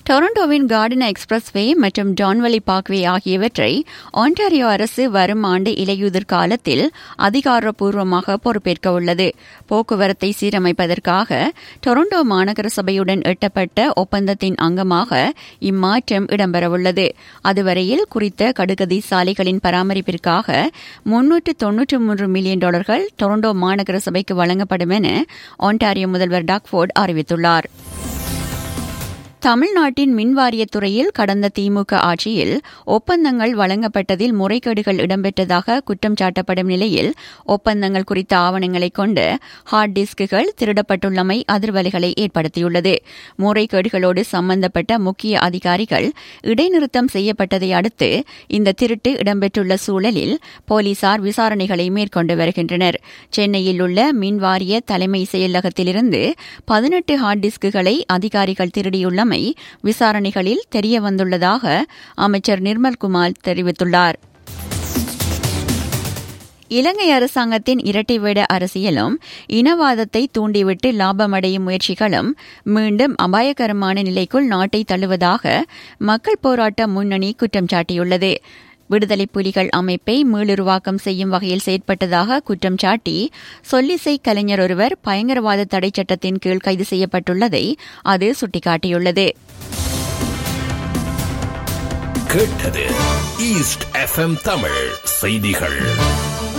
டொரண்டோவின் garden expressway மற்றும் டான்வெலி parkway ஆகியவற்றை Ontario அரசு வரும் ஆண்டு இலையுதிர் காலத்தில் அதிகாரப்பூர்வமாக பொறுப்பேற்க உள்ளது போக்குவரத்தை சீரமைப்பதற்காக டொரண்டோ மாநகர சபையுடன் எட்டப்பட்ட ஒப்பந்தத்தின் அங்கமாக இம்மாற்றம் இடம்பெறவுள்ளது அதுவரையில் குறித்த கடுகதி சாலைகளின் பராமரிப்பிற்காக முன்னூற்று தொன்னூற்று மூன்று மில்லியன் டாலர்கள் டொரண்டோ மாநகர சபைக்கு வழங்கப்படும் என ஆன்டாரியோ முதல்வர் டாக்ஃபோர்ட் அறிவித்துள்ளார் தமிழ்நாட்டின் மின்வாரியத் துறையில் கடந்த திமுக ஆட்சியில் ஒப்பந்தங்கள் வழங்கப்பட்டதில் முறைகேடுகள் இடம்பெற்றதாக குற்றம் சாட்டப்படும் நிலையில் ஒப்பந்தங்கள் குறித்த ஆவணங்களை கொண்டு ஹார்ட் டிஸ்குகள் திருடப்பட்டுள்ளமை அதிர்வலைகளை ஏற்படுத்தியுள்ளது முறைகேடுகளோடு சம்பந்தப்பட்ட முக்கிய அதிகாரிகள் இடைநிறுத்தம் செய்யப்பட்டதை அடுத்து இந்த திருட்டு இடம்பெற்றுள்ள சூழலில் போலீசார் விசாரணைகளை மேற்கொண்டு வருகின்றனர் சென்னையில் உள்ள மின்வாரிய தலைமை செயலகத்திலிருந்து பதினெட்டு ஹார்ட் டிஸ்குகளை அதிகாரிகள் திருடியுள்ளமை விசாரணைகளில் தெரியவந்துள்ளதாக அமைச்சர் நிர்மல்குமார் தெரிவித்துள்ளார் இலங்கை அரசாங்கத்தின் இரட்டை வேட அரசியலும் இனவாதத்தை தூண்டிவிட்டு லாபமடையும் முயற்சிகளும் மீண்டும் அபாயகரமான நிலைக்குள் நாட்டை தள்ளுவதாக மக்கள் போராட்ட முன்னணி குற்றம் சாட்டியுள்ளது விடுதலை புலிகள் அமைப்பை மீளுருவாக்கம் செய்யும் வகையில் செயற்பட்டதாக குற்றம் சாட்டி சொல்லிசை கலைஞர் ஒருவர் பயங்கரவாத தடை சட்டத்தின் கீழ் கைது செய்யப்பட்டுள்ளதை அது சுட்டிக்காட்டியுள்ளது கேட்டது ஈஸ்ட் எஃப்எம் தமிழ் செய்திகள்